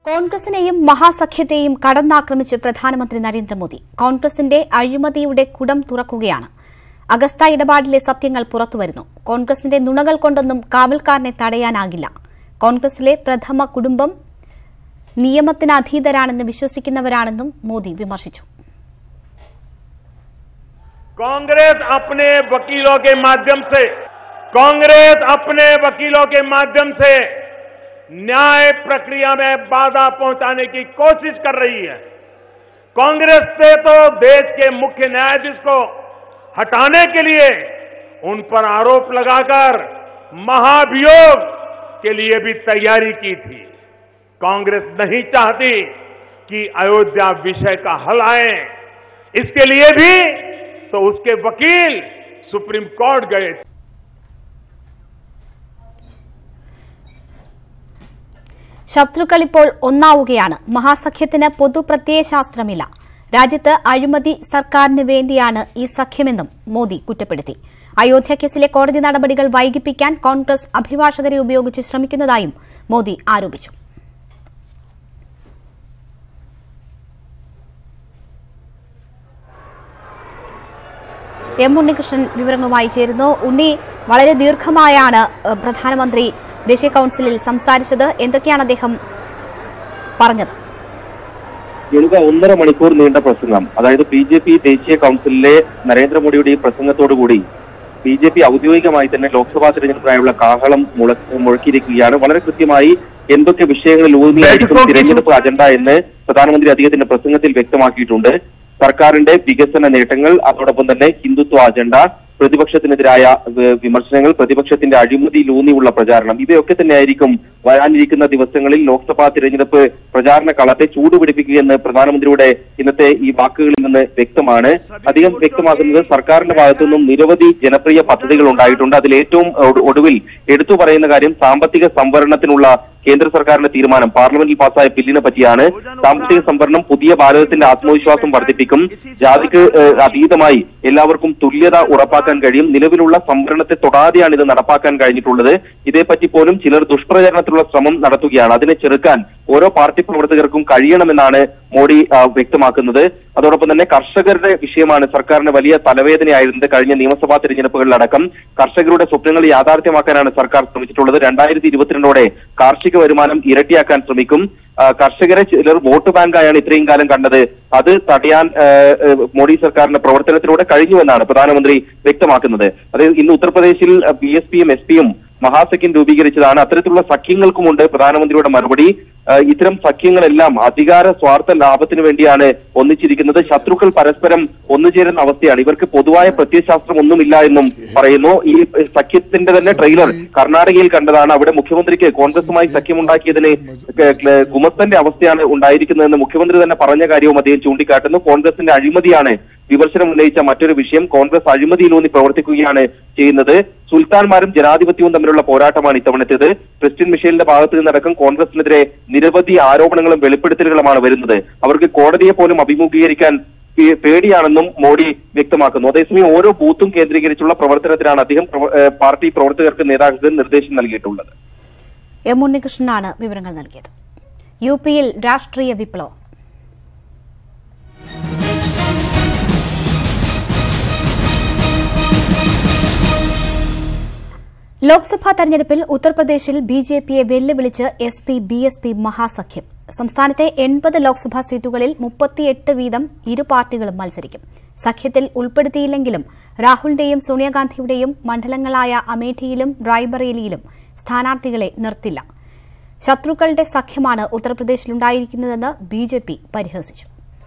കോൺഗ്രസിനെയും മഹാസഖ്യത്തെയും കടന്നാക്രമിച്ച് പ്രധാനമന്ത്രി നരേന്ദ്രമോദി കോൺഗ്രസിന്റെ അഴിമതിയുടെ കുടം തുറക്കുകയാണ് അഗസ്ത ഇടപാടിലെ സത്യങ്ങൾ പുറത്തുവരുന്നു കോൺഗ്രസിന്റെ നുണകൾ കൊണ്ടൊന്നും കാവൽക്കാരനെ തടയാനാകില്ല കോൺഗ്രസിലെ പ്രഥമ കുടുംബം നിയമത്തിന് അധീതരാണെന്ന് വിശ്വസിക്കുന്നവരാണെന്നും മോദി വിമർശിച്ചു कांग्रेस अपने वकीलों के माध्यम से कांग्रेस अपने वकीलों के माध्यम से न्याय प्रक्रिया में बाधा पहुंचाने की कोशिश कर रही है कांग्रेस से तो देश के मुख्य न्यायाधीश को हटाने के लिए उन पर आरोप लगाकर महाभियोग के लिए भी तैयारी की थी कांग्रेस नहीं चाहती कि अयोध्या विषय का हल आए इसके लिए भी तो उसके वकील सुप्रीम कोर्ट गए थे ശത്രുക്കൾ ഇപ്പോൾ ഒന്നാവുകയാണ് മഹാസഖ്യത്തിന് പൊതുപ്രത്യയശാസ്ത്രമില്ല രാജ്യത്ത് അഴിമതി സർക്കാരിന് വേണ്ടിയാണ് ഈ സഖ്യമെന്നും മോദി കുറ്റപ്പെടുത്തി അയോധ്യ കേസിലെ കോടതി നടപടികൾ വൈകിപ്പിക്കാൻ കോൺഗ്രസ് അഭിഭാഷകരെ ഉപയോഗിച്ച് ശ്രമിക്കുന്നതായും മോദി ആരോപിച്ചു എം ഉണ്ണികൃഷ്ണൻ വിവരങ്ങളുമായി ചേരുന്നു ഉണ്ണി വളരെ ദീർഘമായാണ് ഏഹ്, പ്രധാനമന്ത്രി ദേശീയ കൌൺസിലിൽ സംസാരിച്ചത് എന്തൊക്കെയാണ് അദ്ദേഹം പറഞ്ഞത് ജനുക ഒന്നര മണിക്കൂർ നീണ്ട പ്രസംഗം അതായത് ബി ജെ പി ദേശീയ കൗൺസിലിലെ നരേന്ദ്രമോദിയുടെ ഈ പ്രസംഗത്തോടുകൂടി ബി ജെ പി ഔദ്യോഗികമായി തന്നെ ലോക്സഭാ തെരഞ്ഞെടുപ്പിനായുള്ള കാഹളം മുള- മുഴക്കിയിരിക്കുകയാണ് വളരെ കൃത്യമായി എന്തൊക്കെ വിഷയങ്ങളിൽ ഊന്നിയായിരിക്കും തിരഞ്ഞെടുപ്പ് അജണ്ട എന്ന് പ്രധാനമന്ത്രി അദ്ദേഹത്തിന്റെ പ്രസംഗത്തിൽ വ്യക്തമാക്കിയിട്ടുണ്ട് സർക്കാരിന്റെ വികസന നേട്ടങ്ങൾ അതോടൊപ്പം തന്നെ ഹിന്ദുത്വ അജണ്ട പ്രതിപക്ഷത്തിനെതിരായ ഏഹ്, വിമർശനങ്ങൾ പ്രതിപക്ഷത്തിന്റെ അഴിമതിയിലൂന്നിയുള്ള പ്രചാരണം ഇവയൊക്കെ തന്നെയായിരിക്കും വരാനിരിക്കുന്ന ദിവസങ്ങളിൽ ലോക്സഭാ തിരഞ്ഞെടുപ്പ് പ്രചാരണ കളത്തെ ചൂടുപിടിപ്പിക്കുകയെന്ന് പ്രധാനമന്ത്രിയുടെ ഇന്നത്തെ ഈ വാക്കുകളിൽ നിന്ന് വ്യക്തമാണ് അധികം വ്യക്തമാക്കുന്നത് സർക്കാരിന്റെ ഭാഗത്തു നിന്നും നിരവധി ജനപ്രിയ പദ്ധതികൾ ഉണ്ടായിട്ടുണ്ട് അതിൽ ഏറ്റവും ഒടു- ഒടുവിൽ എടുത്തു പറയുന്ന കാര്യം സാമ്പത്തിക സംവരണത്തിനുള്ള കേന്ദ്ര സർക്കാരിന്റെ തീരുമാനം പാർലമെന്റിൽ പാസ്സായ ബില്ലിനെ പറ്റിയാണ് സാമ്പത്തിക സംവരണം പുതിയ ഭാരതത്തിന്റെ ആത്മവിശ്വാസം വർദ്ധിപ്പിക്കും ജാതിക്ക് ഏഹ്, അതീതമായി എല്ലാവർക്കും തുല്യത ഉറപ്പാക്കാൻ കഴിയും നിലവിലുള്ള സംവരണത്തെ തൊടാതെയാണ് ഇത് നടപ്പാക്കാൻ കഴിഞ്ഞിട്ടുള്ളത് ഇതേപ്പറ്റി പോലും ചിലർ ദുഷ്പ്രചാരണത്തിലുള്ള ശ്രമം നടത്തുകയാണ് അതിനെ ചെറുക്കാൻ ഓരോ പാർട്ടി പ്രവർത്തകർക്കും കഴിയണമെന്നാണ് മോഡി ആ, വ്യക്തമാക്കുന്നത് അതോടൊപ്പം തന്നെ കർഷകരുടെ വിഷയമാണ് സർക്കാരിന് വലിയ തലവേദനയായിരുന്നത് കഴിഞ്ഞ നിയമസഭാ തെരഞ്ഞെടുപ്പുകളിലടക്കം കർഷകരുടെ സ്വപ്നങ്ങൾ യാഥാർത്ഥ്യമാക്കാനാണ് സർക്കാർ ശ്രമിച്ചിട്ടുള്ളത് രണ്ടായിരത്തി ഇരുപത്തിരണ്ടോടെ കാർഷിക വരുമാനം ഇരട്ടിയാക്കാൻ ശ്രമിക്കും ആ, കർഷകരെ ചിലർ വോട്ട് ബാങ്കായാണ് ഇത്രയും കാലം കണ്ടത് അത് തടയാൻ ആ, ആ, മോഡി സർക്കാരിന്റെ പ്രവർത്തനത്തിലൂടെ കഴിഞ്ഞുവെന്നാണ് പ്രധാനമന്ത്രി വ്യക്തമാക്കുന്നത് അതായത് ഇന്ന് ഉത്തർപ്രദേശിൽ ബി എസ് പിയും എസ് പിയും മഹാസഖ്യം രൂപീകരിച്ചതാണ് അത്തരത്തിലുള്ള സഖ്യങ്ങൾക്കുമുണ്ട് പ്രധാനമന്ത്രിയുടെ മറുപടി ആ, ഇത്തരം സഖ്യങ്ങളെല്ലാം അധികാര സ്വാർത്ഥ ലാഭത്തിന് വേണ്ടിയാണ് ഒന്നിച്ചിരിക്കുന്നത് ശത്രുക്കൾ പരസ്പരം ഒന്നുചേരുന്ന അവസ്ഥയാണ് ഇവർക്ക് പൊതുവായ പ്രത്യയശാസ്ത്രം ഒന്നുമില്ല എന്നും പറയുന്നു ഈ സഖ്യത്തിന്റെ തന്നെ ട്രെയിലർ കർണാടകയിൽ കണ്ടതാണ് അവിടെ മുഖ്യമന്ത്രിക്ക് കോൺഗ്രസുമായി സഖ്യമുണ്ടാക്കിയതിന് ക- ക- ഗുമസ്തന്റെ അവസ്ഥയാണ് ഉണ്ടായിരിക്കുന്നതെന്ന് മുഖ്യമന്ത്രി തന്നെ പറഞ്ഞ കാര്യവും അദ്ദേഹം ചൂണ്ടിക്കാട്ടുന്നു കോൺഗ്രസിന്റെ അഴിമതിയാണ് വിമർശനം ഉന്നയിച്ച മറ്റൊരു വിഷയം കോൺഗ്രസ് അഴിമതിയിലൂന്നി പ്രവർത്തിക്കുകയാണ് ചെയ്യുന്നത് സുൽത്താൻമാരും ജനാധിപത്യവും തമ്മിലുള്ള പോരാട്ടമാണ് ഇത്തവണത്തേത് ക്രിസ്ത്യൻ മിഷേലിന്റെ ഭാഗത്ത് നിന്നടക്കം കോൺഗ്രസിനെതിരെ നിരവധി ആരോപണങ്ങളും വെളിപ്പെടുത്തലുകളുമാണ് വരുന്നത് അവർക്ക് കോടതിയെ പോലും അഭിമുഖീകരിക്കാൻ പേ- പേടിയാണെന്നും മോഡി വ്യക്തമാക്കുന്നു അതേസമയം ഓരോ ബൂത്തും കേന്ദ്രീകരിച്ചുള്ള പ്രവർത്തനത്തിനാണ് അദ്ദേഹം പ്രവ- ഏഹ് പാർട്ടി പ്രവർത്തകർക്ക് നേതാക്കൾക്ക് നിർദ്ദേശം നൽകിയിട്ടുള്ളത് എം ഉണ്ണികൃഷ്ണനാണ് വിവരങ്ങൾ നൽകിയത് യു പിയിൽ രാഷ്ട്രീയ വിപ്ലവം ലോക്സഭാ തെരഞ്ഞെടുപ്പിൽ ഉത്തർപ്രദേശിൽ ബി ജെ പിയെ വെല്ലുവിളിച്ച് S P B S P മഹാസഖ്യം സംസ്ഥാനത്തെ എൺപത് ലോക്സഭാ സീറ്റുകളിൽ മുപ്പത്തിയെട്ട് വീതം ഇരു പാർട്ടികളും മത്സരിക്കും സഖ്യത്തിൽ ഉൾപ്പെടുത്തിയില്ലെങ്കിലും രാഹുലിന്റെയും സോണിയാഗാന്ധിയുടെയും മണ്ഡലങ്ങളായ അമേഠിയിലും റായ്ബറേലിയിലും സ്ഥാനാർത്ഥികളെ നിർത്തില്ല ശത്രുക്കളുടെ സഖ്യമാണ് ഉത്തർപ്രദേശിലുണ്ടായിരിക്കുന്നതെന്ന് ബി ജെ പി പരിഹസിച്ചു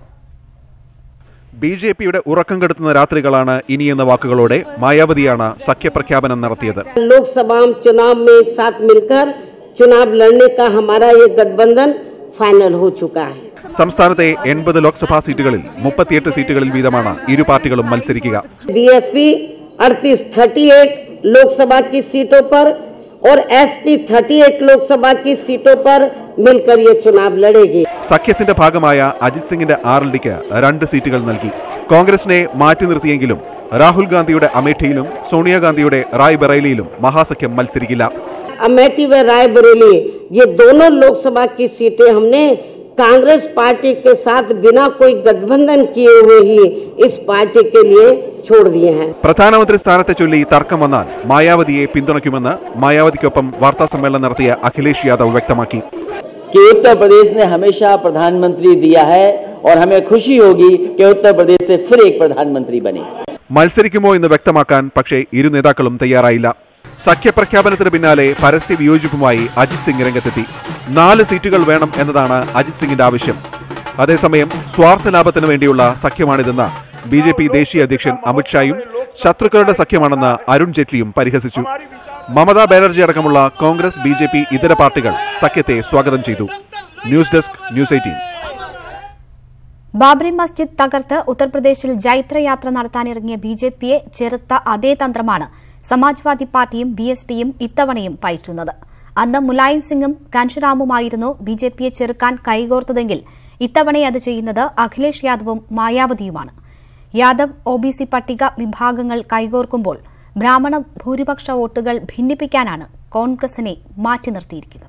ബി ജെ പിയുടെ ഉറക്കം കെടുത്തുന്ന രാത്രികളാണ് ഇനിയെന്ന വാക്കുകളോടെ മായാവതിയാണ് സഖ്യപ്രഖ്യാപനം നടത്തിയത് लोकसभा चुनाव में एक साथ मिलकर चुनाव लड़ने का हमारा ये गठबंधन फाइनल हो चुका है സംസ്ഥാനത്തെ എൺപത് ലോക്സഭാ സീറ്റുകളിൽ മുപ്പത്തിയെട്ട് സീറ്റുകളിൽ വീതമാണ് ഇരു പാർട്ടികളും മത്സരിക്കുക बीएसपी अड़तीस थर्टी एट लोकसभा की सीटों पर और एसपी थर्टी एट लोकसभा की सीटों पर मिलकर ये चुनाव लड़ेगी സഖ്യത്തിന്റെ ഭാഗമായ അജിത് സിംഗിന്റെ ആർ എൽ ഡിക്ക് രണ്ട് സീറ്റുകൾ നൽകി കോൺഗ്രസിനെ മാറ്റി നിർത്തിയെങ്കിലും രാഹുൽ ഗാന്ധിയുടെ അമേഠിയിലും സോണിയാഗാന്ധിയുടെ റായ്ബറേലിയിലും മഹാസഖ്യം മത്സരിക്കില്ല अमेठी व रायबरेली ये दोनों लोकसभा की सीटें हमने कांग्रेस पार्टी के साथ बिना कोई गठबंधन किए हुए ही इस पार्टी के लिए छोड़ दिए हैं പ്രധാനമന്ത്രി സ്ഥാനത്തെ ചൊല്ലി തർക്കം വന്നാൽ മായാവതിയെ പിന്തുണയ്ക്കുമെന്ന് മായാവതിക്കൊപ്പം വാർത്താസമ്മേളനം നടത്തിയ അഖിലേഷ് യാദവ് വ്യക്തമാക്കി कि उत्तर प्रदेश ने हमेशा प्रधानमंत्री दिया है और हमें खुशी होगी कि उत्तर प्रदेश से फिर एक प्रधानमंत्री बने മത്സരിക്കുമോ എന്ന് വ്യക്തമാക്കാൻ പക്ഷേ ഇരു നേതാക്കളും തയ്യാറായില്ല സഖ്യപ്രഖ്യാപനത്തിന് പിന്നാലെ പരസ്യ വിയോജിപ്പുമായി അജിത് സിംഗ് രംഗത്തെത്തി നാല് സീറ്റുകൾ വേണം എന്നതാണ് അജിത് സിംഗിന്റെ ആവശ്യം അതേസമയം സ്വാർത്ഥ ലാഭത്തിന് വേണ്ടിയുള്ള സഖ്യമാണിതെന്ന് ബി ജെ പി ദേശീയ അധ്യക്ഷൻ അമിത്ഷായും ശത്രുക്കളുടെ സഖ്യമാണെന്ന് അരുൺ ജെയ്റ്റ്ലിയും പരിഹസിച്ചു മമതാ ബാനർജി അടക്കമുള്ള കോൺഗ്രസ് ബി ജെ പി ഇതര പാർട്ടികൾ സഖ്യത്തെ സ്വാഗതം ചെയ്തു news desk news eighteen Babri Masjid തകർത്ത് ഉത്തർപ്രദേശിൽ ജൈത്രയാത്ര നടത്താനിറങ്ങിയ ബി ജെ പിയെ ചെറുത്ത അതേ തന്ത്രമാണ് സമാജ്വാദി പാർട്ടിയും ബി എസ് പിയും ഇത്തവണയും പയറ്റുന്നത് അന്ന് മുലായം സിംഗും കാൻഷിറാമുമായിരുന്നു ബി ജെ പിയെ ചെറുക്കാൻ കൈകോർത്തതെങ്കിൽ ഇത്തവണ അത് ചെയ്യുന്നത് അഖിലേഷ് യാദവും മായാവതിയുമാണ് യാദവ് ഒ ബി സി പട്ടിക വിഭാഗങ്ങൾ കൈകോർക്കുമ്പോൾ ബ്രാഹ്മണ ഭൂരിപക്ഷ വോട്ടുകൾ ഭിന്നിപ്പിക്കാനാണ് കോൺഗ്രസിനെ മാറ്റി നിർത്തിയിരിക്കുന്നത്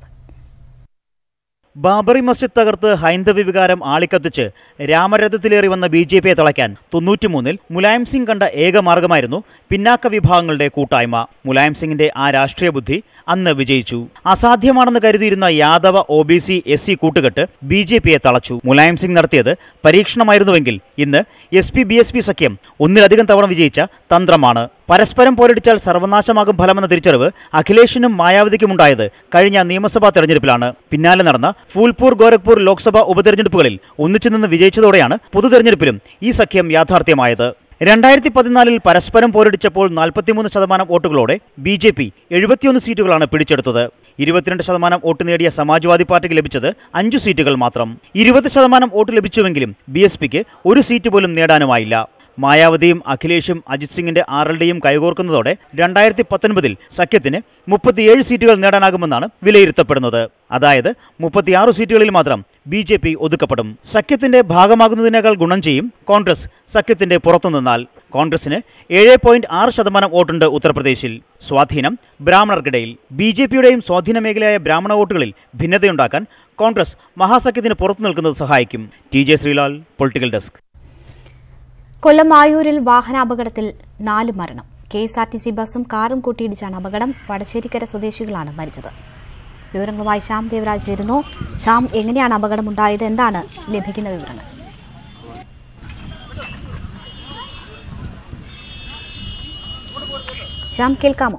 ബാബറി മസ്ജിദ് തകർത്ത് ഹൈന്ദവ വികാരം ആളിക്കത്തിച്ച് രാമരഥത്തിലേറി വന്ന ബി ജെ പിയെ തളയ്ക്കാൻ തൊണ്ണൂറ്റിമൂന്നിൽ മുലായം സിംഗ് കണ്ട ഏക മാർഗമായിരുന്നു പിന്നാക്ക വിഭാഗങ്ങളുടെ കൂട്ടായ്മ മുലായം സിംഗിന്റെ ആ രാഷ്ട്രീയ ബുദ്ധി അന്ന് വിജയിച്ചു അസാധ്യമാണെന്ന് കരുതിയിരുന്ന Yadava O B C S C കൂട്ടുകെട്ട് ബി ജെ പിയെ തളച്ചു മുലായം സിംഗ് നടത്തിയത് പരീക്ഷണമായിരുന്നുവെങ്കിൽ ഇന്ന് S P B S P സഖ്യം ഒന്നിലധികം തവണ വിജയിച്ച തന്ത്രമാണ് പരസ്പരം പോരടിച്ചാൽ സർവനാശമാകും ഫലമെന്ന തിരിച്ചറിവ് അഖിലേഷിനും മായാവതിക്കുമുണ്ടായത് കഴിഞ്ഞ നിയമസഭാ തെരഞ്ഞെടുപ്പിലാണ് പിന്നാലെ നടന്ന ഫൂൽപൂർ ഗോരഖ്പൂർ ലോക്സഭാ ഉപതെരഞ്ഞെടുപ്പുകളിൽ ഒന്നിച്ചു നിന്ന് വിജയിച്ചതോടെയാണ് പൊതുതെരഞ്ഞെടുപ്പിലും ഈ സഖ്യം യാഥാർത്ഥ്യമായത് രണ്ടായിരത്തി പതിനാലിൽ പരസ്പരം പോരടിച്ചപ്പോൾ നാൽപ്പത്തിമൂന്ന് ശതമാനം വോട്ടുകളോടെ ബി ജെ പി എഴുപത്തിയൊന്ന് സീറ്റുകളാണ് പിടിച്ചെടുത്തത് ഇരുപത്തിരണ്ട് ശതമാനം വോട്ട് നേടിയ സമാജ്വാദി പാർട്ടിക്ക് ലഭിച്ചത് അഞ്ചു സീറ്റുകൾ മാത്രം ഇരുപത് ശതമാനം വോട്ട് ലഭിച്ചുവെങ്കിലും ബി എസ് പിക്ക് ഒരു സീറ്റ് പോലും നേടാനുമായില്ല മായാവതിയും അഖിലേഷും അജിത് സിംഗിന്റെ ആർ എൽ ഡിയും കൈകോർക്കുന്നതോടെ രണ്ടായിരത്തി പത്തൊൻപതിൽ സഖ്യത്തിന് മുപ്പത്തിയേഴ് സീറ്റുകൾ നേടാനാകുമെന്നാണ് വിലയിരുത്തപ്പെടുന്നത് അതായത് മുപ്പത്തിയാറ് സീറ്റുകളിൽ മാത്രം ബി ജെ പി ഒതുക്കപ്പെടും സഖ്യത്തിന്റെ ഭാഗമാകുന്നതിനേക്കാൾ ഗുണം ചെയ്യും കോൺഗ്രസ് സഖ്യത്തിന്റെ പുറത്തു നിന്നാൽ കോൺഗ്രസിന് ഏഴ് പോയിന്റ് ആറ് ശതമാനം വോട്ടുണ്ട് ഉത്തർപ്രദേശിൽ സ്വാധീനം ബ്രാഹ്മണർക്കിടയിൽ ബി ജെ പിയുടെയും സ്വാധീന മേഖലയായ ബ്രാഹ്മണ വോട്ടുകളിൽ ഭിന്നതയുണ്ടാക്കാൻ കോൺഗ്രസ് മഹാസഖ്യത്തിന് പുറത്തു നിൽക്കുന്നത് സഹായിക്കും T J Sreelal political desk Kollam ആയൂരിൽ വാഹനാപകടത്തിൽ നാല് മരണം K S R T C ബസും കാറും കൂട്ടിയിടിച്ചാണ് അപകടം വടശ്ശേരിക്കര സ്വദേശികളാണ് മരിച്ചത് വിവരങ്ങളുമായി ശ്യാം ദേവരാജ് ചേരുന്നു ശ്യാം എങ്ങനെയാണ് അപകടമുണ്ടായത് എന്താണ് ലഭിക്കുന്ന വിവരങ്ങൾ ശ്യാം കേൾക്കാമോ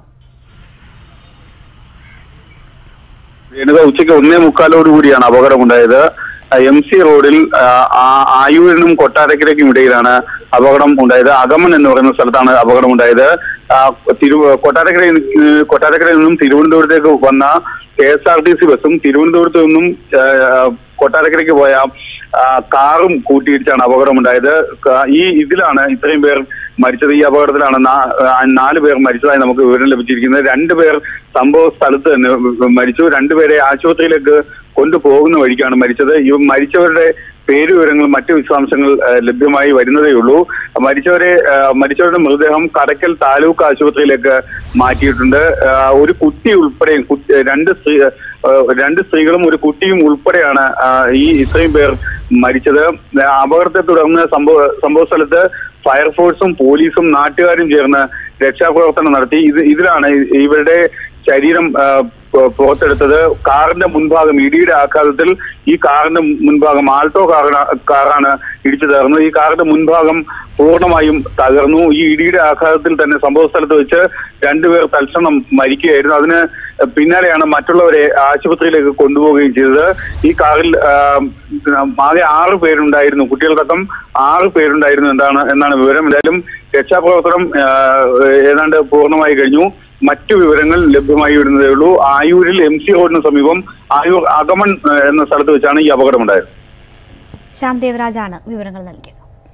രേണുക ഉച്ചയ്ക്ക് ഒന്നേ മുക്കാലോട് കൂടിയാണ് അപകടമുണ്ടായത് എം സി റോഡിൽ ആ, ആ- ആയൂരിനും കൊട്ടാരക്കരയ്ക്കും ഇടയിലാണ് അപകടം ഉണ്ടായത് അകമൻ എന്ന് പറയുന്ന സ്ഥലത്താണ് അപകടമുണ്ടായത് ആ, തിരു കൊട്ടാരക്കരയിൽ നിന്ന് കൊട്ടാരക്കരയിൽ നിന്നും തിരുവനന്തപുരത്തേക്ക് വന്ന K S R T C ബസ്സും തിരുവനന്തപുരത്ത് നിന്നും ആ, കൊട്ടാരക്കരയ്ക്ക് പോയ ആ, കാറും കൂട്ടിയിടിച്ചാണ് അപകടമുണ്ടായത് ക- ഈ ഇതിലാണ് ഇത്രയും പേർ മരിച്ചത് ഈ അപകടത്തിലാണ് നാ- ആ, നാല് പേർ മരിച്ചതായി നമുക്ക് വിവരം ലഭിച്ചിരിക്കുന്നത് രണ്ടുപേർ സംഭവ സ്ഥലത്ത് തന്നെ മരിച്ചു രണ്ടുപേരെ ആശുപത്രിയിലേക്ക് കൊണ്ടുപോകുന്ന വഴിക്കാണ് മരിച്ചത് ഈ മരിച്ചവരുടെ പേര് വിവരങ്ങൾ മറ്റു വിശദാംശങ്ങൾ ആ, ലഭ്യമായി വരുന്നതേ ഉള്ളൂ മരിച്ചവരെ ആ, മരിച്ചവരുടെ മൃതദേഹം കടക്കൽ താലൂക്ക് ആശുപത്രിയിലേക്ക് മാറ്റിയിട്ടുണ്ട് ആ, ഒരു കുട്ടി ഉൾപ്പെടെ കുട്ടി- രണ്ട് സ്ത്രീ ആ, രണ്ട് സ്ത്രീകളും ഒരു കുട്ടിയും ഉൾപ്പെടെയാണ് ആ, ഈ ഇത്രയും പേർ മരിച്ചത് ആ, അപകടത്തെ തുടർന്ന് സംഭവ സംഭവ സ്ഥലത്ത് ഫയർഫോഴ്സും പോലീസും നാട്ടുകാരും ചേർന്ന് രക്ഷാപ്രവർത്തനം നടത്തി ഇത് ഇതിലാണ് ഇവരുടെ ശരീരം ആ, പു- പുറത്തെടുത്തത് കാറിന്റെ മുൻഭാഗം ഇടിയുടെ ആഘാതത്തിൽ ഈ കാറിന്റെ മുൻഭാഗം ആൾട്ടോ കാറാണ് കാറാണ് ഇടിച്ചു തകർന്നത് ഈ കാറിന്റെ മുൻഭാഗം പൂർണ്ണമായും തകർന്നു ഈ ഇടിയുടെ ആഘാതത്തിൽ തന്നെ സംഭവ സ്ഥലത്ത് വെച്ച് രണ്ടുപേർ തൽക്ഷണം മരിക്കുകയായിരുന്നു അതിന് പിന്നാലെയാണ് മറ്റുള്ളവരെ ആശുപത്രിയിലേക്ക് കൊണ്ടുപോവുകയും ചെയ്തത് ഈ കാറിൽ ആ, ആകെ ആറ് പേരുണ്ടായിരുന്നു കുട്ടികൾക്കടക്കം ആറ് പേരുണ്ടായിരുന്നു എന്താണ് എന്നാണ് വിവരം എന്തായാലും രക്ഷാപ്രവർത്തനം ആ, ഏതാണ്ട് പൂർണ്ണമായി കഴിഞ്ഞു മറ്റു വിവരങ്ങൾ ലഭ്യമായി വരുന്നതേ ഉള്ളൂ ആയൂരിൽ എം സി റോഡിന് സമീപം ആയൂർ അകമൺ ആ, എന്ന സ്ഥലത്ത് വെച്ചാണ് ഈ അപകടമുണ്ടായത് ശ്യാം ദേവരാജാണ് വിവരങ്ങൾ നൽകിയത്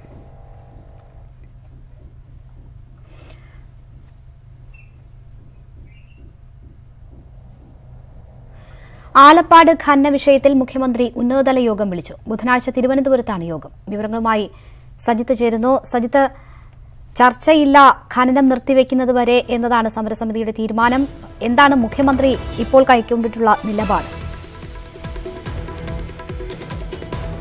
ആലപ്പാട് ഖനന വിഷയത്തിൽ മുഖ്യമന്ത്രി ഉന്നതതല യോഗം വിളിച്ചു ബുധനാഴ്ച തിരുവനന്തപുരത്താണ് യോഗം വിവരങ്ങളുമായി സജിത്ത് ചേരുന്നു സജിത്ത് ചർച്ചയില്ല ഖനനം നിർത്തിവെക്കുന്നത് വരെ എന്നതാണ് സമരസമിതിയുടെ തീരുമാനം എന്താണ് മുഖ്യമന്ത്രി ഇപ്പോൾ കൈക്കൊണ്ടിട്ടുള്ള നിലപാട്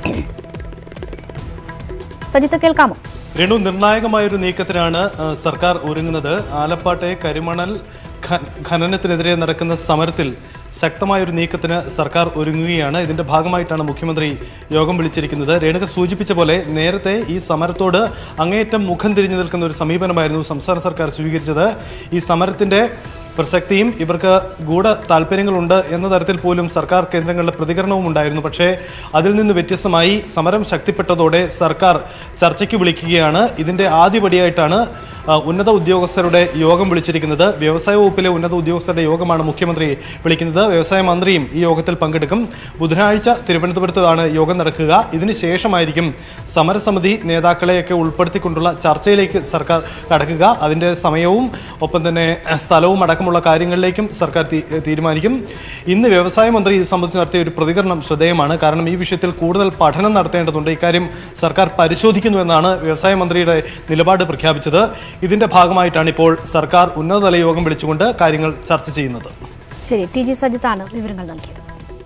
സജിത്ത് കേൾക്കാമോ രണ്ടു നിർണായകമായ ഒരു നീക്കത്തിനാണ് ആ, സർക്കാർ ഒരുങ്ങുന്നത് ആലപ്പാട്ടെ കരിമണൽ ഖ- ഖനനത്തിനെതിരെ നടക്കുന്ന സമരത്തിൽ ശക്തമായ ഒരു നീക്കത്തിന് സർക്കാർ ഒരുങ്ങുകയാണ് ഇതിന്റെ ഭാഗമായിട്ടാണ് മുഖ്യമന്ത്രി യോഗം വിളിച്ചിരിക്കുന്നത് രേണുക സൂചിപ്പിച്ച പോലെ നേരത്തെ ഈ സമരത്തോട് അങ്ങേയറ്റം മുഖം തിരിഞ്ഞു നിൽക്കുന്ന ഒരു സമീപനമായിരുന്നു സംസ്ഥാന സർക്കാർ സ്വീകരിച്ചത് ഈ സമരത്തിന്റെ പ്രസക്തിയും ഇവർക്ക് ഗൂഢ താല്പര്യങ്ങളുണ്ട് എന്ന തരത്തിൽ പോലും സർക്കാർ കേന്ദ്രങ്ങളുടെ പ്രതികരണവും ഉണ്ടായിരുന്നു പക്ഷേ അതിൽ നിന്ന് വ്യത്യസ്തമായി സമരം ശക്തിപ്പെട്ടതോടെ സർക്കാർ ചർച്ചയ്ക്ക് വിളിക്കുകയാണ് ഇതിന്റെ ആദ്യപടിയായിട്ടാണ് ആ, ഉന്നത ഉദ്യോഗസ്ഥരുടെ യോഗം വിളിച്ചിരിക്കുന്നത് വ്യവസായ വകുപ്പിലെ ഉന്നത ഉദ്യോഗസ്ഥരുടെ യോഗമാണ് മുഖ്യമന്ത്രി വിളിക്കുന്നത് വ്യവസായ മന്ത്രിയും ഈ യോഗത്തിൽ പങ്കെടുക്കും ബുധനാഴ്ച തിരുവനന്തപുരത്താണ് യോഗം നടക്കുക ഇതിന് ശേഷമായിരിക്കും സമരസമിതി നേതാക്കളെയൊക്കെ ഉൾപ്പെടുത്തിക്കൊണ്ടുള്ള ചർച്ചയിലേക്ക് സർക്കാർ കടക്കുക അതിന്റെ സമയവും ഒപ്പം തന്നെ സ്ഥലവും അടക്കമുള്ള കാര്യങ്ങളിലേക്കും സർക്കാർ തീ- തീരുമാനിക്കും ഇന്ന് വ്യവസായ മന്ത്രി ഇത് സംബന്ധിച്ച് നടത്തിയ ഒരു പ്രതികരണം ശ്രദ്ധേയമാണ് കാരണം ഈ വിഷയത്തിൽ കൂടുതൽ പഠനം നടത്തേണ്ടതുണ്ട് ഇക്കാര്യം സർക്കാർ പരിശോധിക്കുന്നുവെന്നാണ് വ്യവസായ മന്ത്രിയുടെ നിലപാട് പ്രഖ്യാപിച്ചത് ഇതിന്റെ ഭാഗമായിട്ടാണ് ഇപ്പോൾ സർക്കാർ ഉന്നതതല യോഗം വിളിച്ചുകൊണ്ട് കാര്യങ്ങൾ ചർച്ച ചെയ്യുന്നത് ശരി ടി ജി സജിത്താണ് വിവരങ്ങൾ നൽകിയത്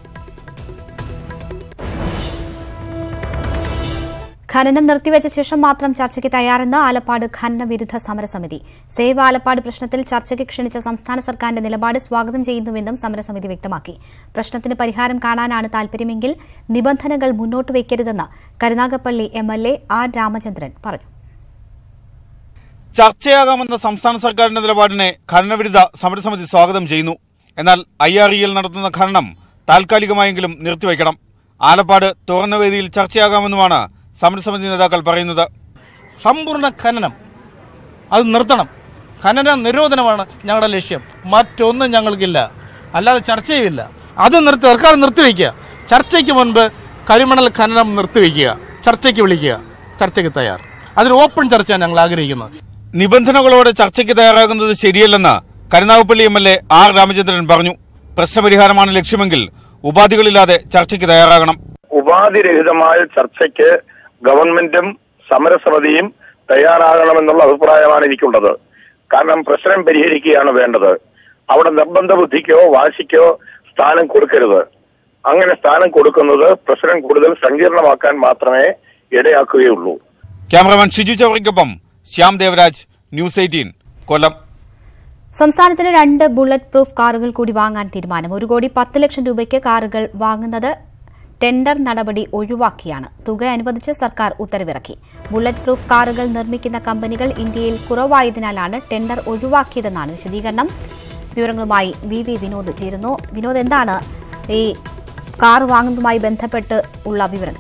ഖനനം നിർത്തിവെച്ച ശേഷം മാത്രം ചർച്ചയ്ക്ക് തയ്യാറെന്ന് ആലപ്പാട് ഖനന വിരുദ്ധ സമരസമിതി സേവ് ആലപ്പാട് പ്രശ്നത്തിൽ ചർച്ചയ്ക്ക് ക്ഷണിച്ച സംസ്ഥാന സർക്കാരിന്റെ നിലപാട് സ്വാഗതം ചെയ്യുന്നുവെന്നും സമരസമിതി വ്യക്തമാക്കി പ്രശ്നത്തിന് പരിഹാരം കാണാനാണ് താൽപര്യമെങ്കിൽ നിബന്ധനകൾ മുന്നോട്ട് വയ്ക്കരുതെന്ന് Karunagappally M L A R Ramachandran പറഞ്ഞു ചർച്ചയാകാമെന്ന സംസ്ഥാന സർക്കാരിന്റെ നിലപാടിനെ ഖനനവിരുദ്ധ സമരസമിതി സ്വാഗതം ചെയ്യുന്നു എന്നാൽ ഐ ആർ ഇയിൽ നടത്തുന്ന ഖനനം താൽക്കാലികമായെങ്കിലും നിർത്തിവെക്കണം ആലപ്പാട് തുറന്ന വേദിയിൽ ചർച്ചയാകാമെന്നുമാണ് സമരസമിതി നേതാക്കൾ പറയുന്നത് സമ്പൂർണ്ണ ഖനനം അത് നിർത്തണം ഖനന നിരോധനമാണ് ഞങ്ങളുടെ ലക്ഷ്യം മറ്റൊന്നും ഞങ്ങൾക്കില്ല അല്ലാതെ ചർച്ചയുമില്ല അത് നിർത്തി സർക്കാർ നിർത്തിവെക്കുക ചർച്ചയ്ക്ക് മുൻപ് കരിമണൽ ഖനനം നിർത്തിവെക്കുക ചർച്ചയ്ക്ക് വിളിക്കുക ചർച്ചയ്ക്ക് തയ്യാർ അതിന് ഓപ്പൺ ചർച്ചയാണ് ഞങ്ങൾ ആഗ്രഹിക്കുന്നത് നിബന്ധനകളോടെ ചർച്ചയ്ക്ക് തയ്യാറാകുന്നത് ശരിയല്ലെന്ന് Karunagappally M L A R Ramachandran പറഞ്ഞു പ്രശ്നപരിഹാരമാണ് ലക്ഷ്യമെങ്കിൽ ഉപാധികളില്ലാതെ ചർച്ചയ്ക്ക് തയ്യാറാകണം ഉപാധിരഹിതമായ ചർച്ചയ്ക്ക് ഗവൺമെന്റും സമരസമിതിയും തയ്യാറാകണമെന്നുള്ള അഭിപ്രായമാണ് എനിക്കുള്ളത് കാരണം പ്രശ്നം പരിഹരിക്കുകയാണ് വേണ്ടത് അവിടെ നിർബന്ധ ബുദ്ധിക്കോ വാശിക്കോ സ്ഥാനം കൊടുക്കരുത് അങ്ങനെ സ്ഥാനം കൊടുക്കുന്നത് പ്രശ്നം കൂടുതൽ സങ്കീർണമാക്കാൻ മാത്രമേ ഇടയാക്കുകയുള്ളൂ ക്യാമറമാൻ ഷിജു ചവറിക്കൊപ്പം ശ്യാം ദേവരാജ് ന്യൂസ് എയ്റ്റീൻ കൊല്ലം സംസ്ഥാനത്തിന് രണ്ട് ബുള്ളറ്റ് പ്രൂഫ് കാറുകൾ കൂടി വാങ്ങാൻ തീരുമാനം ഒരു കോടി പത്ത് ലക്ഷം രൂപയ്ക്ക് കാറുകൾ വാങ്ങുന്നത് ടെൻഡർ നടപടി ഒഴിവാക്കിയാണ് തുക അനുവദിച്ച് സർക്കാർ ഉത്തരവിറക്കി ബുള്ളറ്റ് പ്രൂഫ് കാറുകൾ നിർമ്മിക്കുന്ന കമ്പനികൾ ഇന്ത്യയിൽ കുറവായതിനാലാണ് ടെൻഡർ ഒഴിവാക്കിയതെന്നാണ് വിശദീകരണം വിവരങ്ങളുമായി വി വി വിനോദ് ചേരുന്നു വിനോദ് എന്താണ് ഈ കാർ വാങ്ങുന്നതുമായി ബന്ധപ്പെട്ട് ഉള്ള വിവരങ്ങൾ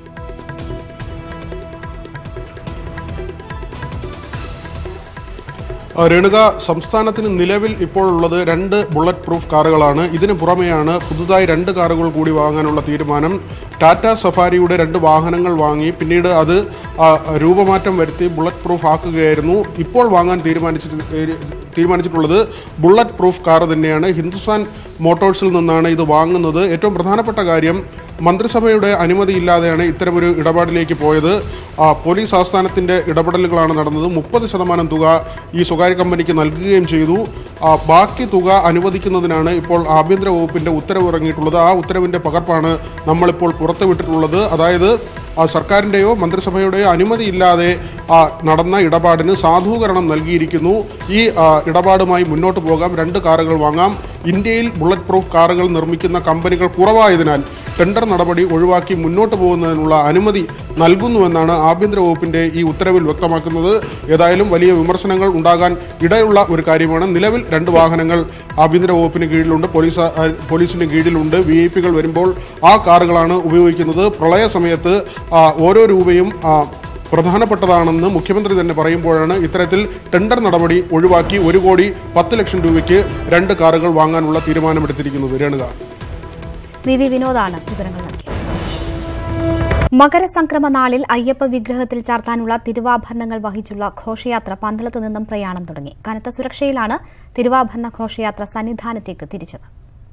ആ, രേണുക സംസ്ഥാനത്തിന് നിലവിൽ ഇപ്പോൾ ഉള്ളത് രണ്ട് ബുള്ളറ്റ് പ്രൂഫ് കാറുകളാണ് ഇതിന് പുറമെയാണ് പുതുതായി രണ്ട് കാറുകൾ കൂടി വാങ്ങാനുള്ള തീരുമാനം ടാറ്റ സഫാരിയുടെ രണ്ട് വാഹനങ്ങൾ വാങ്ങി പിന്നീട് അത് ആ, രൂപമാറ്റം വരുത്തി ബുള്ളറ്റ് പ്രൂഫ് ആക്കുകയായിരുന്നു ഇപ്പോൾ വാങ്ങാൻ തീരുമാനിച്ചിട്ട് ഏ, തീരുമാനിച്ചിട്ടുള്ളത് ബുള്ളറ്റ് പ്രൂഫ് കാർ തന്നെയാണ് ഹിന്ദുസ്ഥാൻ മോട്ടോഴ്സിൽ നിന്നാണ് ഇത് വാങ്ങുന്നത് ഏറ്റവും പ്രധാനപ്പെട്ട കാര്യം മന്ത്രിസഭയുടെ അനുമതിയില്ലാതെയാണ് ഇത്തരമൊരു ഇടപാടിലേക്ക് പോയത് ആ, പോലീസ് ആസ്ഥാനത്തിൻ്റെ ഇടപെടലുകളാണ് നടന്നത് മുപ്പത് ശതമാനം തുക ഈ സ്വകാര്യ കമ്പനിക്ക് നൽകുകയും ചെയ്തു ആ, ബാക്കി തുക അനുവദിക്കുന്നതിനാണ് ഇപ്പോൾ ആഭ്യന്തര വകുപ്പിൻ്റെ ഉത്തരവ് ഇറങ്ങിയിട്ടുള്ളത് ആ ഉത്തരവിൻ്റെ പകർപ്പാണ് നമ്മളിപ്പോൾ പുറത്തുവിട്ടിട്ടുള്ളത് അതായത് ആ, സർക്കാരിൻ്റെയോ മന്ത്രിസഭയുടെയോ അനുമതിയില്ലാതെ ആ, നടന്ന ഇടപാടിന് സാധൂകരണം നൽകിയിരിക്കുന്നു ഈ ആ, ഇടപാടുമായി മുന്നോട്ട് പോകാം രണ്ട് കാറുകൾ വാങ്ങാം ഇന്ത്യയിൽ ബുള്ളറ്റ് പ്രൂഫ് കാറുകൾ നിർമ്മിക്കുന്ന കമ്പനികൾ കുറവായതിനാൽ ടെൻഡർ നടപടി ഒഴിവാക്കി മുന്നോട്ട് പോകുന്നതിനുള്ള അനുമതി നൽകുന്നുവെന്നാണ് ആഭ്യന്തര വകുപ്പിന്റെ ഈ ഉത്തരവിൽ വ്യക്തമാക്കുന്നത് ഏതായാലും വലിയ വിമർശനങ്ങൾ ഉണ്ടാകാൻ ഇടയുള്ള ഒരു കാര്യമാണ് നിലവിൽ രണ്ട് വാഹനങ്ങൾ ആഭ്യന്തര വകുപ്പിന് കീഴിലുണ്ട് പോലീസ് ആ, പോലീസിന് കീഴിലുണ്ട് വി ഐ പികൾ വരുമ്പോൾ ആ കാറുകളാണ് ഉപയോഗിക്കുന്നത് പ്രളയ സമയത്ത് ആ, ഓരോ രൂപയും ആ, പ്രധാനപ്പെട്ടതാണെന്ന് മുഖ്യമന്ത്രി തന്നെ പറയുമ്പോഴാണ് ഇത്തരത്തിൽ ടെൻഡർ നടപടി ഒഴിവാക്കി ഒരു കോടി പത്ത് ലക്ഷം രൂപയ്ക്ക് രണ്ട് കാറുകൾ വാങ്ങാനുള്ള തീരുമാനമെടുത്തിരിക്കുന്നത് രേണുക വി വി വിനോദാണ് വിവരങ്ങൾ നൽകിയത് മകരസംക്രമ നാളിൽ അയ്യപ്പ വിഗ്രഹത്തിൽ ചാർത്താനുള്ള തിരുവാഭരണങ്ങൾ വഹിച്ചുള്ള ഘോഷയാത്ര പന്തളത്തു നിന്നും പ്രയാണം തുടങ്ങി കനത്ത സുരക്ഷയിലാണ് തിരുവാഭരണ ഘോഷയാത്ര സന്നിധാനത്തേക്ക് തിരിച്ചത്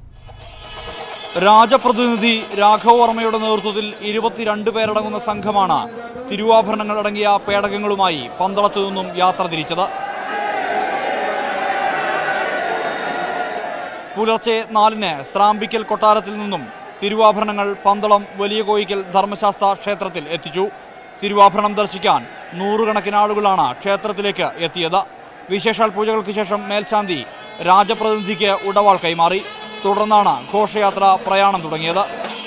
രാജപ്രതിനിധി രാഘവ വർമ്മയുടെ നേതൃത്വത്തിൽ ഇരുപത്തിരണ്ട് പേരടങ്ങുന്ന സംഘമാണ് തിരുവാഭരണങ്ങൾ അടങ്ങിയ പേടകങ്ങളുമായി പന്തളത്തു നിന്നും യാത്ര തിരിച്ചത് പുലർച്ചെ നാലിന് സ്രാമ്പിക്കൽ കൊട്ടാരത്തിൽ നിന്നും തിരുവാഭരണങ്ങൾ പന്തളം വലിയ കോയിക്കൽ ധർമ്മശാസ്ത്ര ക്ഷേത്രത്തിൽ എത്തിച്ചു തിരുവാഭരണം ദർശിക്കാൻ നൂറുകണക്കിന് ആളുകളാണ് ക്ഷേത്രത്തിലേക്ക് എത്തിയത് വിശേഷാൽ പൂജകൾക്ക് ശേഷം മേൽശാന്തി രാജപ്രതിനിധിക്ക് ഉടവാൾ കൈമാറി തുടർന്നാണ് ഘോഷയാത്ര പ്രയാണം തുടങ്ങിയത്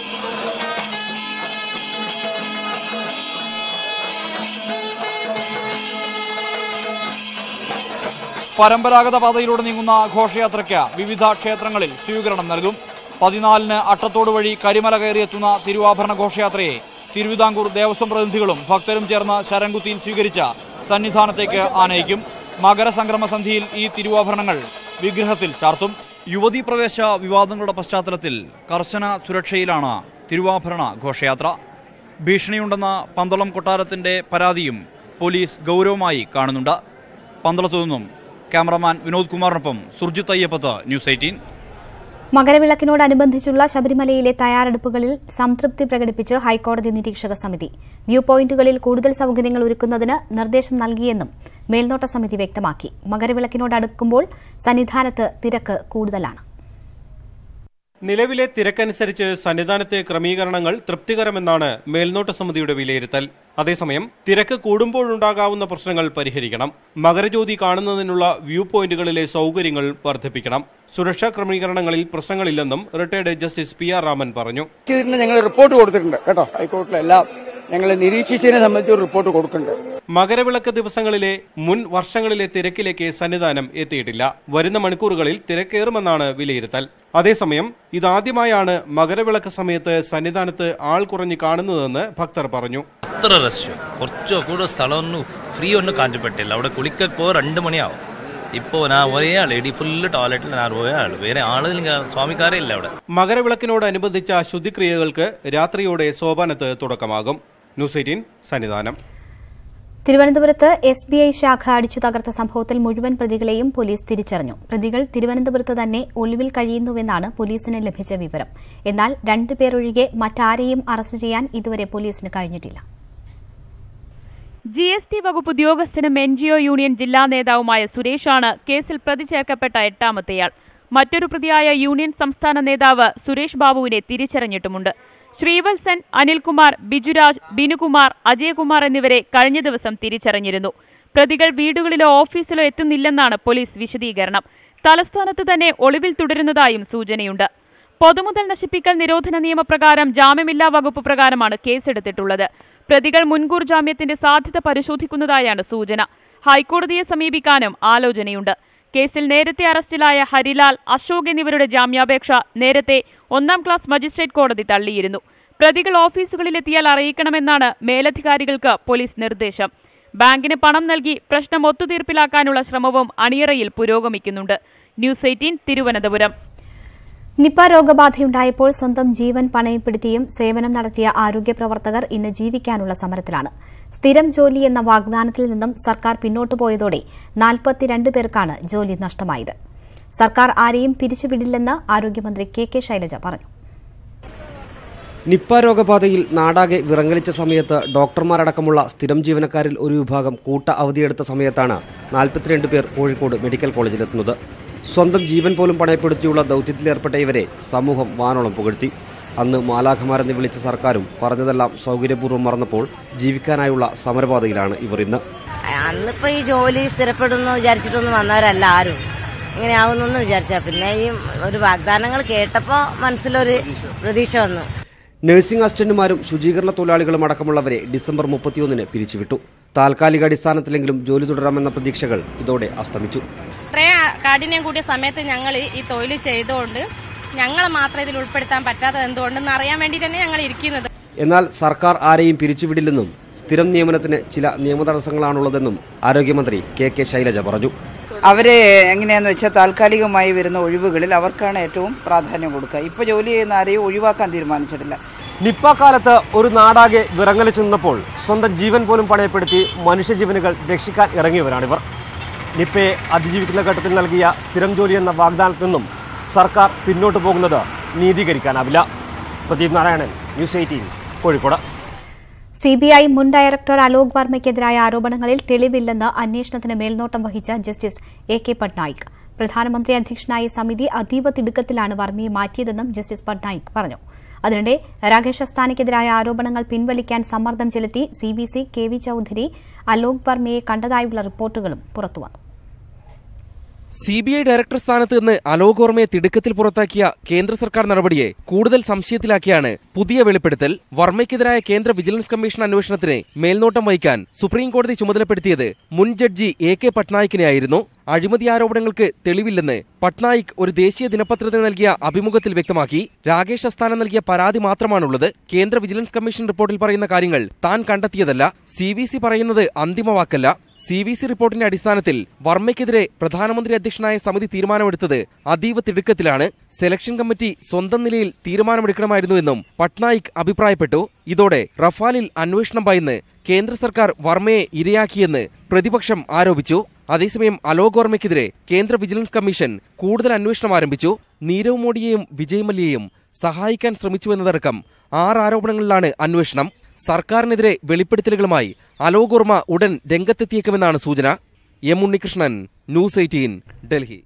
പരമ്പരാഗത പാതയിലൂടെ നീങ്ങുന്ന ഘോഷയാത്രയ്ക്ക് വിവിധ ക്ഷേത്രങ്ങളിൽ സ്വീകരണം നൽകും പതിനാലിന് അട്ടത്തോട് വഴി കരിമല കയറിയെത്തുന്ന തിരുവാഭരണ ഘോഷയാത്രയെ തിരുവിതാംകൂർ ദേവസ്വം പ്രതിനിധികളും ഭക്തരും ചേർന്ന് ശരംകുത്തിയിൽ സ്വീകരിച്ച സന്നിധാനത്തേക്ക് ആനയിക്കും മകരസംക്രമ സന്ധിയിൽ ഈ തിരുവാഭരണങ്ങൾ വിഗ്രഹത്തിൽ ചാർത്തും യുവതീ പ്രവേശ വിവാദങ്ങളുടെ പശ്ചാത്തലത്തിൽ കർശന സുരക്ഷയിലാണ് തിരുവാഭരണ ഘോഷയാത്ര ഭീഷണിയുണ്ടെന്ന പന്തളം കൊട്ടാരത്തിന്റെ പരാതിയും പോലീസ് ഗൗരവമായി കാണുന്നുണ്ട് പന്തളത്തു നിന്നും ക്യാമറമാൻ വിനോദ് കുമാറിനൊപ്പം സുർജിത്ത് അയ്യപ്പത്ത് ന്യൂസ് എയ്റ്റീൻ മകരവിളക്കിനോടനുബന്ധിച്ചുള്ള ശബരിമലയിലെ തയ്യാറെടുപ്പുകളിൽ സംതൃപ്തി പ്രകടിപ്പിച്ച് ഹൈക്കോടതി നിരീക്ഷക സമിതി വ്യൂ പോയിന്റുകളിൽ കൂടുതൽ സൌകര്യങ്ങൾ ഒരുക്കുന്നതിന് നിർദ്ദേശം നൽകിയെന്നും മേൽനോട്ട സമിതി വ്യക്തമാക്കി മകരവിളക്കിനോടടുക്കുമ്പോൾ സന്നിധാനത്ത് തിരക്ക് കൂടുതലാണ് നിലവിലെ തിരക്കനുസരിച്ച് സന്നിധാനത്തെ ക്രമീകരണങ്ങൾ തൃപ്തികരമെന്നാണ് മേൽനോട്ട സമിതിയുടെ വിലയിരുത്തൽ അതേസമയം തിരക്ക് കൂടുമ്പോഴുണ്ടാകാവുന്ന പ്രശ്നങ്ങൾ പരിഹരിക്കണം മകരജ്യോതി കാണുന്നതിനുള്ള വ്യൂ പോയിന്റുകളിലെ സൗകര്യങ്ങൾ വർദ്ധിപ്പിക്കണം സുരക്ഷാ ക്രമീകരണങ്ങളിൽ പ്രശ്നങ്ങളില്ലെന്നും retired justice P R Raman പറഞ്ഞു ഇതിന് ഞങ്ങൾ റിപ്പോർട്ട് കൊടുത്തിട്ടുണ്ട് കേട്ടോ ഹൈക്കോർട്ടിലെല്ലാം ഞങ്ങൾ നിരീക്ഷിച്ചതിനെ സംബന്ധിച്ച് ഒരു റിപ്പോർട്ട് കൊടുക്കുന്നുണ്ട് മകരവിളക്ക് ദിവസങ്ങളിലെ മുൻ വർഷങ്ങളിലെ തിരക്കിലേക്ക് സന്നിധാനം എത്തിയിട്ടില്ല വരുന്ന മണിക്കൂറുകളിൽ തിരക്കേറുമെന്നാണ് വിലയിരുത്തൽ അതേസമയം ഇതാദ്യമായാണ് മകരവിളക്ക് സമയത്ത് സന്നിധാനത്ത് ആൾ കുറഞ്ഞു കാണുന്നതെന്ന് ഭക്തർ പറഞ്ഞു അത്ര റഷ് കുറച്ചോ കൂടുതൽ സ്ഥലമൊന്നും ഫ്രീ ഒന്നും കാഞ്ചപ്പെട്ടില്ല അവിടെ കുളിക്കപ്പോ രണ്ട് മണിയാവും ഇപ്പോൾ ഞാൻ ഒരേ ആൾ ഇടി ഫുള്ള് ടോയ്ലറ്റിൽ ഞാൻ ഒരേ ആൾ വേറെ ആളുകൾ സ്വാമിക്കാരേ ഇല്ല അവിടെ മകരവിളക്കിനോടനുബന്ധിച്ച ശുദ്ധിക്രിയകൾക്ക് രാത്രിയോടെ സോപാനത്ത് തുടക്കമാകും ന്യൂസ് എയ്റ്റീൻ സന്നിധാനം തിരുവനന്തപുരത്ത് എസ് ബി ഐ ശാഖ അടിച്ചു തകർത്ത സംഭവത്തിൽ മുഴുവൻ പ്രതികളെയും പോലീസ് തിരിച്ചറിഞ്ഞു പ്രതികൾ തിരുവനന്തപുരത്ത് തന്നെ ഒളിവിൽ കഴിയുന്നുവെന്നാണ് പോലീസിന് ലഭിച്ച വിവരം എന്നാൽ രണ്ടുപേരൊഴികെ മറ്റാരെയും അറസ്റ്റ് ചെയ്യാൻ ഇതുവരെ പോലീസിന് കഴിഞ്ഞിട്ടില്ല ജി എസ് ടി വകുപ്പ് ഉദ്യോഗസ്ഥനും എൻ ജി ഒ യൂണിയൻ ജില്ലാ നേതാവുമായ സുരേഷാണ് കേസിൽ പ്രതി ചേർക്കപ്പെട്ട എട്ടാമത്തെയാൾ മറ്റൊരു പ്രതിയായ യൂണിയൻ സംസ്ഥാന നേതാവ് സുരേഷ് ബാബുവിനെ തിരിച്ചറിഞ്ഞിട്ടുമുണ്ട് ശ്രീവത്സൻ അനിൽകുമാർ ബിജുരാജ് ബിനുകുമാർ അജയകുമാർ എന്നിവരെ കഴിഞ്ഞ ദിവസം തിരിച്ചറിഞ്ഞിരുന്നു പ്രതികൾ വീടുകളിലോ ഓഫീസിലോ എത്തുന്നില്ലെന്നാണ് പോലീസ് വിശദീകരണം തലസ്ഥാനത്ത് തന്നെ ഒളിവിൽ തുടരുന്നതായും സൂചനയുണ്ട് പൊതുമുതൽ നശിപ്പിക്കൽ നിരോധന നിയമപ്രകാരം ജാമ്യമില്ലാ വകുപ്പ് പ്രകാരമാണ് കേസെടുത്തിട്ടുള്ളത് പ്രതികൾ മുൻകൂർ ജാമ്യത്തിന്റെ സാധ്യത പരിശോധിക്കുന്നതായാണ് സൂചന ഹൈക്കോടതിയെ സമീപിക്കാനും ആലോചനയുണ്ട് കേസിൽ നേരത്തെ അറസ്റ്റിലായ ഹരിലാൽ അശോക് എന്നിവരുടെ ജാമ്യാപേക്ഷ നേരത്തെ ഒന്നാം ക്ലാസ് മജിസ്ട്രേറ്റ് കോടതി തള്ളിയിരുന്നു പ്രതികൾ ഓഫീസുകളിലെത്തിയാൽ അറിയിക്കണമെന്നാണ് മേലധികാരികൾക്ക് പോലീസ് നിർദ്ദേശം ബാങ്കിന് പണം നൽകി പ്രശ്നം ഒത്തുതീർപ്പിലാക്കാനുള്ള ശ്രമവും അണിയറയിൽ പുരോഗമിക്കുന്നുണ്ട് ന്യൂസ് എയ്റ്റീൻ തിരുവനന്തപുരം നിപ രോഗബാധയുണ്ടായപ്പോൾ സ്വന്തം ജീവൻ പണയപ്പെടുത്തിയും സേവനം നടത്തിയ ആരോഗ്യ പ്രവർത്തകർ ഇന്ന് ജീവിക്കാനുള്ള സമരത്തിലാണ് സ്ഥിരം ജോലി എന്ന വാഗ്ദാനത്തിൽ നിന്നും സർക്കാർ പിന്നോട്ടു പോയതോടെ നാൽപ്പത്തിരണ്ട് പേർക്കാണ് ജോലി നഷ്ടമായത് സർക്കാർ ആരെയും പിരിച്ചുവിടില്ലെന്ന് ആരോഗ്യമന്ത്രി കെ കെ ശൈലജ പറഞ്ഞു നിപ്പ രോഗബാധയിൽ നാടാകെ വിറങ്ങലിച്ച സമയത്ത് ഡോക്ടർമാരടക്കമുള്ള സ്ഥിരം ജീവനക്കാരിൽ ഒരു വിഭാഗം കൂട്ട അവധിയെടുത്ത സമയത്താണ് നാൽപ്പത്തിരണ്ട് പേർ കോഴിക്കോട് മെഡിക്കൽ കോളേജിലെത്തുന്നത് സ്വന്തം ജീവൻ പോലും പണയപ്പെടുത്തിയുള്ള ദൗത്യത്തിലേർപ്പെട്ട ഇവരെ സമൂഹം വാനോളം പുകഴ്ത്തി അന്ന് മാലാഖമാരെന്ന് വിളിച്ച സർക്കാരും പറഞ്ഞതെല്ലാം സൗകര്യപൂർവ്വം മറന്നപ്പോൾ ജീവിക്കാനായുള്ള സമരപാതയിലാണ് ഇവർ ഇന്ന് അന്നിപ്പോ ഈ ജോലി സ്ഥിരപ്പെടുന്നു വിചാരിച്ചിട്ടൊന്നും വന്നവരല്ല ആരും ഇങ്ങനെ ആവുന്നു വിചാരിച്ച പിന്നെ ഈ ഒരു വാഗ്ദാനങ്ങൾ കേട്ടപ്പോ മനസ്സിലൊരു പ്രതീക്ഷ വന്നു നഴ്സിംഗ് അസിസ്റ്റന്റുമാരും ശുചീകരണ തൊഴിലാളികളും അടക്കമുള്ളവരെ ഡിസംബർ മുപ്പത്തിയൊന്നിന് പിരിച്ചുവിട്ടു താൽക്കാലിക അടിസ്ഥാനത്തിലെങ്കിലും ജോലി തുടരാമെന്ന പ്രതീക്ഷകൾ ഇതോടെ അസ്തമിച്ചു ഇത്രയും കാഠിന്യം കൂടിയ സമയത്ത് ഞങ്ങൾ ഈ തൊഴിൽ ചെയ്തുകൊണ്ട് ഞങ്ങളെ മാത്രം ഇതിൽ ഉൾപ്പെടുത്താൻ പറ്റാത്തത് എന്തുകൊണ്ടെന്ന് അറിയാൻ വേണ്ടി തന്നെ ഞങ്ങൾ ഇരിക്കുന്നത് എന്നാൽ സർക്കാർ ആരെയും പിരിച്ചുവിടില്ലെന്നും സ്ഥിരം നിയമനത്തിന് ചില നിയമതടസ്സങ്ങളാണുള്ളതെന്നും ആരോഗ്യമന്ത്രി കെ കെ ശൈലജ പറഞ്ഞു അവരെ എങ്ങനെയാന്ന് വെച്ചാൽ താൽക്കാലികമായി വരുന്ന ഒഴിവുകളിൽ അവർക്കാണ് ഏറ്റവും പ്രാധാന്യം കൊടുക്കുക ഇപ്പോൾ ജോലി ചെയ്യുന്ന ആരെയും ഒഴിവാക്കാൻ തീരുമാനിച്ചിട്ടില്ല നിപ്പ കാലത്ത് ഒരു നാടാകെ വിറങ്ങലിച്ചു നിന്നപ്പോൾ സ്വന്തം ജീവൻ പോലും പണയപ്പെടുത്തി മനുഷ്യജീവനുകൾ രക്ഷിക്കാൻ ഇറങ്ങിയവരാണിവർ നിപ്പയെ അതിജീവിക്കുന്ന ഘട്ടത്തിൽ നൽകിയ സ്ഥിരം ജോലി എന്ന വാഗ്ദാനത്തിൽ നിന്നും സർക്കാർ പിന്നോട്ട് പോകുന്നത് നീതീകരിക്കാനാവില്ല Pradeep Narayanan news eighteen Kozhikode CBI മുൻ ഡയറക്ടർ അലോക് വർമ്മയ്ക്കെതിരായ ആരോപണങ്ങളിൽ തെളിവില്ലെന്ന് അന്വേഷണത്തിന് മേൽനോട്ടം വഹിച്ച ജസ്റ്റിസ് എ കെ പട്നായിക് പ്രധാനമന്ത്രി അധ്യക്ഷനായ സമിതി അതീവ തിടുക്കത്തിലാണ് വർമ്മയെ മാറ്റിയതെന്നും ജസ്റ്റിസ് പട്നായിക് പറഞ്ഞു അതിനിടെ രാകേഷ് അസ്താനയ്ക്കെതിരായ ആരോപണങ്ങൾ പിൻവലിക്കാൻ സമ്മർദ്ദം ചെലുത്തി C B C K V Chowdary Alok വർമ്മയെ കണ്ടതായുള്ള റിപ്പോർട്ടുകളും പുറത്തുവന്നു സി ബി ഐ ഡയറക്ടർ സ്ഥാനത്ത് നിന്ന് അലോക് വർമ്മയെ തിടുക്കത്തിൽ പുറത്താക്കിയ കേന്ദ്ര സർക്കാർ നടപടിയെ കൂടുതൽ സംശയത്തിലാക്കിയാണ് പുതിയ വെളിപ്പെടുത്തൽ വർമ്മയ്ക്കെതിരായ കേന്ദ്ര വിജിലൻസ് കമ്മീഷൻ അന്വേഷണത്തിന് മേൽനോട്ടം വഹിക്കാൻ സുപ്രീം കോടതി ചുമതലപ്പെടുത്തിയത് മുൻ ജഡ്ജി എ കെ പട്നായിക്കിനെയായിരുന്നു അഴിമതി ആരോപണങ്ങൾക്ക് തെളിവില്ലെന്ന് പട്നായിക് ഒരു ദേശീയ ദിനപത്രത്തിന് നൽകിയ അഭിമുഖത്തിൽ വ്യക്തമാക്കി രാകേഷ് അസ്ഥാനം നൽകിയ പരാതി മാത്രമാണുള്ളത് കേന്ദ്ര വിജിലൻസ് കമ്മീഷൻ റിപ്പോർട്ടിൽ പറയുന്ന കാര്യങ്ങൾ താൻ കണ്ടെത്തിയതല്ല സി വി സി പറയുന്നത് അന്തിമ വാക്കല്ല സി വി സി റിപ്പോർട്ടിന്റെ അടിസ്ഥാനത്തിൽ വർമ്മയ്ക്കെതിരെ പ്രധാനമന്ത്രി അധ്യക്ഷനായ സമിതി തീരുമാനമെടുത്തത് അതീവ തിടുക്കത്തിലാണ് സെലക്ഷൻ കമ്മിറ്റി സ്വന്തം നിലയിൽ തീരുമാനമെടുക്കണമായിരുന്നുവെന്നും പട്നായിക് അഭിപ്രായപ്പെട്ടു ഇതോടെ റഫാലിൽ അന്വേഷണം ഭയന്ന് കേന്ദ്ര സർക്കാർ വർമ്മയെ ഇരയാക്കിയെന്ന് പ്രതിപക്ഷം ആരോപിച്ചു അതേസമയം അലോക് വർമ്മയ്ക്കെതിരെ കേന്ദ്ര വിജിലൻസ് കമ്മീഷൻ കൂടുതൽ അന്വേഷണം ആരംഭിച്ചു നീരവ് മോഡിയെയും വിജയ് മല്യയെയും സഹായിക്കാൻ ശ്രമിച്ചുവെന്നതടക്കം ആറ് ആരോപണങ്ങളിലാണ് അന്വേഷണം സർക്കാരിനെതിരെ വെളിപ്പെടുത്തലുകളുമായി അലോക് വർമ്മ ഉടൻ രംഗത്തെത്തിയേക്കുമെന്നാണ് സൂചന M Unnikrishnan news eighteen Delhi